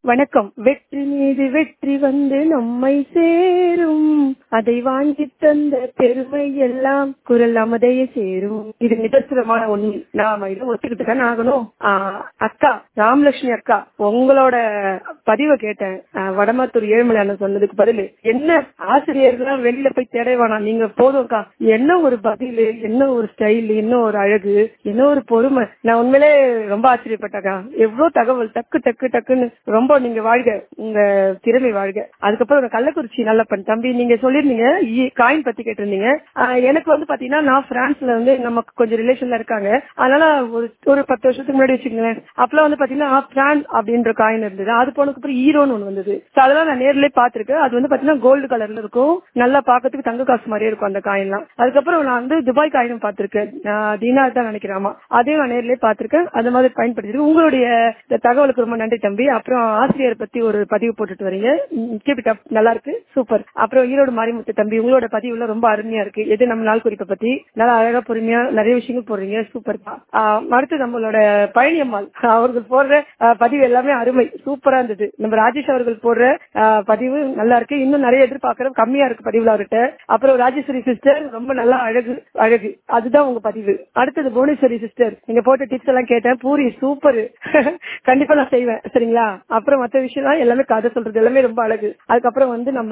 வணக்கம் வெற்றி மீது வெற்றி வந்து நம்மை சேரும் அதை வாங்கி தந்த பெருமை எல்லாம் குரல் அமதைய சேரும் இது நிதர்சனமான உண்மை நாம இதை ஒத்துக்கிட்டு தானே ஆகணும் ஆஹ் அக்கா ராமலட்சுமி அக்கா உங்களோட பதிவை கேட்டேன் ஆஹ் வடமாத்தூர் ஏழுமலை அண்ணன் சொன்னதுக்கு பதில் என்ன ஆசிரியர்கள்லாம் வெளியில போய் தேட வேணாம் நீங்க போதும்க்கா என்ன ஒரு பதில் என்ன ஒரு ஸ்டைல் என்ன ஒரு அழகு என்ன ஒரு பொறுமை நான் உண்மையிலே ரொம்ப ஆச்சரியப்பட்டக்கா எவ்வளவு தகவல் டக்கு டக்கு டக்குன்னு ரொம்ப நீங்க வாழ்க உங்க திறமை வாழ்க அதுக்கப்புறம் கள்ளக்குறிச்சி நல்லப்பன் தம்பி நீங்க சொல்லிருந்தீங்க காயின் பத்தி கேட்டிருந்தீங்க ஆஹ் எனக்கு வந்து பாத்தீங்கன்னா நான் பிரான்ஸ்ல வந்து நமக்கு கொஞ்சம் ரிலேஷன்ல இருக்காங்க அதனால ஒரு ஒரு பத்து வருஷத்துக்கு முன்னாடி வச்சுக்கோங்களேன் அப்பெல்லாம் வந்து பாத்தீங்கன்னா பிரான்ஸ் அப்படின்ற காயின் இருந்தது அது போனதுக்கு அப்புறம் ஈரோன்னு ஒண்ணு வந்தது So அதெல்லாம் நான் நேர்லயே பாத்திருக்கேன் அது வந்து பாத்தீங்கன்னா கோல்டு கலர்ல இருக்கும் நல்லா பாக்கிறதுக்கு தங்க காசு மாதிரியே இருக்கும் அந்த காயின்லாம் அதுக்கப்புறம் நான் வந்து துபாய் காயினும் பாத்திருக்கேன் தீனார் தான் நினைக்கிறேன் ஆமா அதையும் நான் நேர்லயே பாத்திருக்கேன் அந்த மாதிரி பயன்படுத்திருக்கேன் உங்களுடைய இந்த தகவலுக்கு ரொம்ப நன்றி தம்பி அப்புறம் ஆசிரியர் பத்தி ஒரு பதிவு போட்டுட்டு வரீங்க கீப் இட் அப் நல்லா இருக்கு சூப்பர் அப்புறம் ஈரோடு மாரிமுத்து தம்பி உங்களோட பதிவுல ரொம்ப அருமையா இருக்கு எது நம்ம நாள் குறிப்பை பத்தி நல்லா அழகா பொறுமையா நிறைய விஷயங்கள் போடுறீங்க சூப்பர் அடுத்து நம்மளோட பழனியம்மாள் அவர்கள் போடுற ஆஹ், பதிவு எல்லாமே அருமை சூப்பரா இருந்தது நம்ம ராஜேஷ் அவர்கள் போடுற ஆஹ், பதிவு நல்லா இருக்கு இன்னும் நிறைய எதிர்பார்க்கறோம் கம்மியா இருக்கு பதிவுல அவர்கிட்ட அப்புறம் ராஜேஸ்வரி சிஸ்டர் ரொம்ப நல்லா அழகு அழகு அதுதான் உங்க பதிவு அடுத்தது புவனேஸ்வரி சிஸ்டர் நீங்க போட்ட டிப்ஸ் எல்லாம் கேட்டேன் பூரி சூப்பர் கண்டிப்பா நான் செய்வேன் சரிங்களா அப்புறம் மற்ற விஷயம் எல்லாமே கதை சொல்றது எல்லாமே ரொம்ப அழகு அதுக்கப்புறம் வந்து நம்ம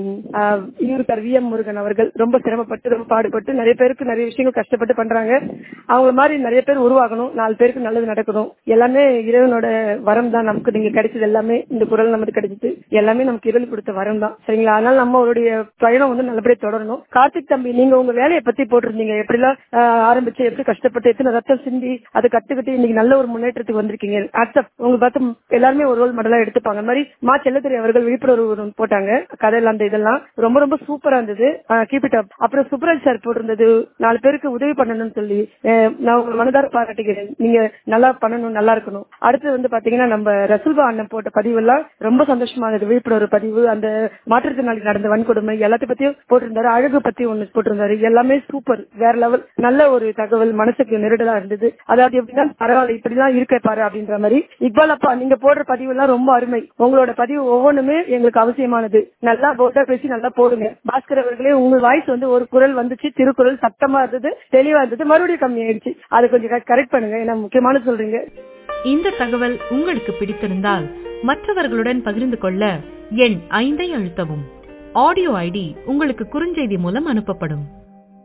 இவருக்கார் வி எம் முருகன் அவர்கள் ரொம்ப சிரமப்பட்டு ரொம்ப பாடுபட்டு நிறைய பேருக்கு நிறைய விஷயங்கள் கஷ்டப்பட்டு பண்றாங்க அவங்க மாதிரி நிறைய பேர் உருவாகணும் நாலு பேருக்கு நல்லது நடக்கணும் எல்லாமே இறைவனோட வரம் தான் நமக்கு நீங்க கிடைச்சது எல்லாமே இந்த குரல் நமக்கு கிடைச்சது எல்லாமே நமக்கு இறைவன் கொடுத்த வரம் தான் சரிங்களா அதனால நம்மளுடைய பயணம் வந்து நல்லபடியா தொடரணும் கார்த்திக் தம்பி நீங்க உங்க வேலையை பத்தி போட்டிருந்தீங்க எப்படிலாம் ஆஹ், ஆரம்பிச்சு எப்படி கஷ்டப்பட்டு எத்தனை ரத்தம் சிந்தி அதை கத்துக்கிட்டு இன்னைக்கு நல்ல ஒரு முன்னேற்றத்துக்கு வந்திருக்கீங்க வாட்ஸ்அப் உங்க பார்த்து எல்லாருமே ஒரு ரோல் மாடலா எடுத்துப்பாங்க அந்த மாதிரி மா செல்லத்துறை அவர்கள் விழிப்புணர்வு ஒண்ணு போட்டாங்க கதையில அந்த இதெல்லாம் ரொம்ப ரொம்ப சூப்பரா இருந்தது கீப் இட் அப் அப்புறம் சுப்ராஜ் சார் போட்டிருந்தது நாலு பேருக்கு உதவி பண்ணணும்னு சொல்லி அஹ், நான் உங்களை மனதார பாராட்டுகிறேன் நீங்க நல்லா பண்ணணும் நல்லா இருக்கணும் அடுத்து வந்து பாத்தீங்கன்னா நம்ம ரசூல்பா அண்ணன் போட்ட பதிவு எல்லாம் ரொம்ப சந்தோஷமா இருந்தது விழிப்புணர்வு பதிவு அந்த மாற்றுத்திறனாளி நடந்த வன்கொடுமை எல்லாத்தையும் பத்தியும் போட்டிருந்தாரு அழகு பத்தி ஒண்ணு போட்டிருந்தாரு எல்லாமே சூப்பர் வேற லெவல் நல்ல ஒரு தகவல் மனசுக்கு நெருடலா இருந்தது அதாவது எப்படின்னா பரவாயில்ல இப்படிதான் இருக்க பாரு அப்படின்ற மாதிரி இக்பால் அப்பா நீங்க போடுற பதிவு எல்லாம் ரொம்ப அருமை உங்களோட பதிவு ஒவ்வொன்றுமே எங்களுக்கு அவசியமானது நல்லா போட்டா பேசி நல்லா போடுங்க பாஸ்கர் அவர்களே உங்க வாய்ஸ் வந்து ஒரு குரல் வந்துச்சு திருக்குறள் சத்தமா இருந்தது தெளிவா இருந்தது மறுபடியும் கம்மி ஆயிடுச்சு அதை கொஞ்சம் கரெக்ட் பண்ணுங்க ஏன்னா முக்கியமான சொல்றீங்க இந்த தகவல் உங்களுக்கு பிடித்திருந்தால் மற்றவர்களுடன் பகிர்ந்து கொள்ள எண் ஐந்தை அழுத்தவும் ஆடியோ ஐடி உங்களுக்கு குறுஞ்செய்தி மூலம் அனுப்பப்படும்